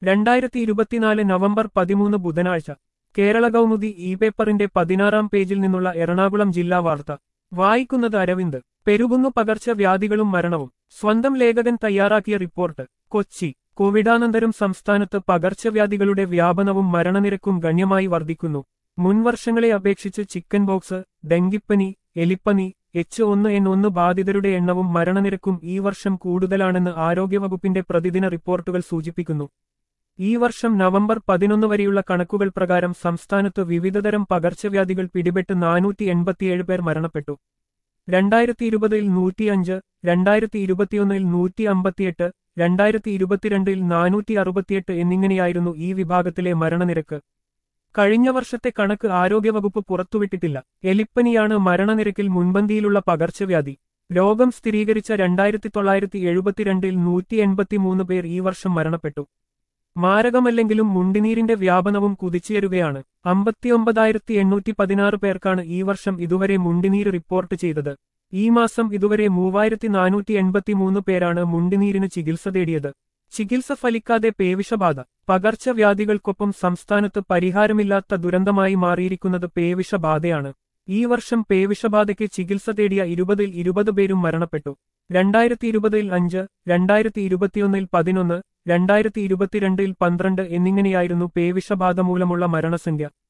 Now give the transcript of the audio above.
രണ്ടായിരത്തി ഇരുപത്തിനാല് നവംബർ പതിമൂന്ന് ബുധനാഴ്ച കേരള കൗമുദി ഇ പേപ്പറിന്റെ പതിനാറാം പേജിൽ നിന്നുള്ള എറണാകുളം ജില്ലാ വാർത്ത വായിക്കുന്നത് അരവിന്ദ് പെരുകുന്നു പകർച്ചവ്യാധികളും മരണവും സ്വന്തം ലേഖകൻ തയ്യാറാക്കിയ റിപ്പോർട്ട് കൊച്ചി കോവിഡാനന്തരം സംസ്ഥാനത്ത് പകർച്ചവ്യാധികളുടെ വ്യാപനവും മരണനിരക്കും ഗണ്യമായി വർദ്ധിക്കുന്നു മുൻവർഷങ്ങളെ അപേക്ഷിച്ച് ചിക്കൻ ബോക്സ് ഡെങ്കിപ്പനി എലിപ്പനി എച്ച് ഒന്ന് എൻ ഒന്ന് ബാധിതരുടെ എണ്ണവും മരണനിരക്കും ഈ വർഷം കൂടുതലാണെന്ന് ആരോഗ്യവകുപ്പിന്റെ പ്രതിദിന റിപ്പോർട്ടുകൾ സൂചിപ്പിക്കുന്നു ഈ വർഷം നവംബർ പതിനൊന്ന് വരെയുള്ള കണക്കുകൾ പ്രകാരം സംസ്ഥാനത്ത് വിവിധതരം പകർച്ചവ്യാധികൾ പിടിപെട്ട് നാനൂറ്റി എൺപത്തിയേഴ് പേർ മരണപ്പെട്ടു രണ്ടായിരത്തി ഇരുപതിൽ നൂറ്റിയഞ്ച് രണ്ടായിരത്തി ഇരുപത്തിയൊന്നിൽ നൂറ്റി അമ്പത്തിയെട്ട് രണ്ടായിരത്തി ഇരുപത്തിരണ്ടിൽ നാനൂറ്റി അറുപത്തിയെട്ട് എന്നിങ്ങനെയായിരുന്നു ഈ വിഭാഗത്തിലെ മരണനിരക്ക് കഴിഞ്ഞ വർഷത്തെ കണക്ക് ആരോഗ്യവകുപ്പ് പുറത്തുവിട്ടിട്ടില്ല എലിപ്പനിയാണ് മരണനിരക്കിൽ മുൻപന്തിയിലുള്ള പകർച്ചവ്യാധി രോഗം സ്ഥിരീകരിച്ച രണ്ടായിരത്തി തൊള്ളായിരത്തി എഴുപത്തിരണ്ടിൽ നൂറ്റി എൺപത്തിമൂന്ന് പേർ ഈ വർഷം മരണപ്പെട്ടു മാരകമല്ലെങ്കിലും മുണ്ടിനീരിന്റെ വ്യാപനവും കുതിച്ചുയരുകയാണ് അമ്പത്തിയൊമ്പതായിരത്തി എണ്ണൂറ്റി പതിനാറ് പേർക്കാണ് ഈ വർഷം ഇതുവരെ മുണ്ടിനീര് റിപ്പോർട്ട് ചെയ്തത് ഈ മാസം ഇതുവരെ മൂവായിരത്തി നാനൂറ്റി എൺപത്തിമൂന്ന് പേരാണ് മുണ്ടിനീരിന് ചികിത്സ തേടിയത് ചികിത്സ ഫലിക്കാതെ പേവിഷബാധ പകർച്ചവ്യാധികൾക്കൊപ്പം സംസ്ഥാനത്ത് പരിഹാരമില്ലാത്ത ദുരന്തമായി മാറിയിരിക്കുന്നത് പേവിഷബാധയാണ് ഈ വർഷം പേവിഷബാധയ്ക്ക് ചികിത്സ തേടിയ ഇരുപതിൽ ഇരുപത് പേരും മരണപ്പെട്ടു രണ്ടായിരത്തി ഇരുപതിൽ അഞ്ച് രണ്ടായിരത്തി ഇരുപത്തിയൊന്നിൽ പതിനൊന്ന് രണ്ടായിരത്തി ഇരുപത്തിരണ്ടിൽ പന്ത്രണ്ട് എന്നിങ്ങനെയായിരുന്നു പേവിഷബാധ മൂലമുള്ള മരണസംഖ്യ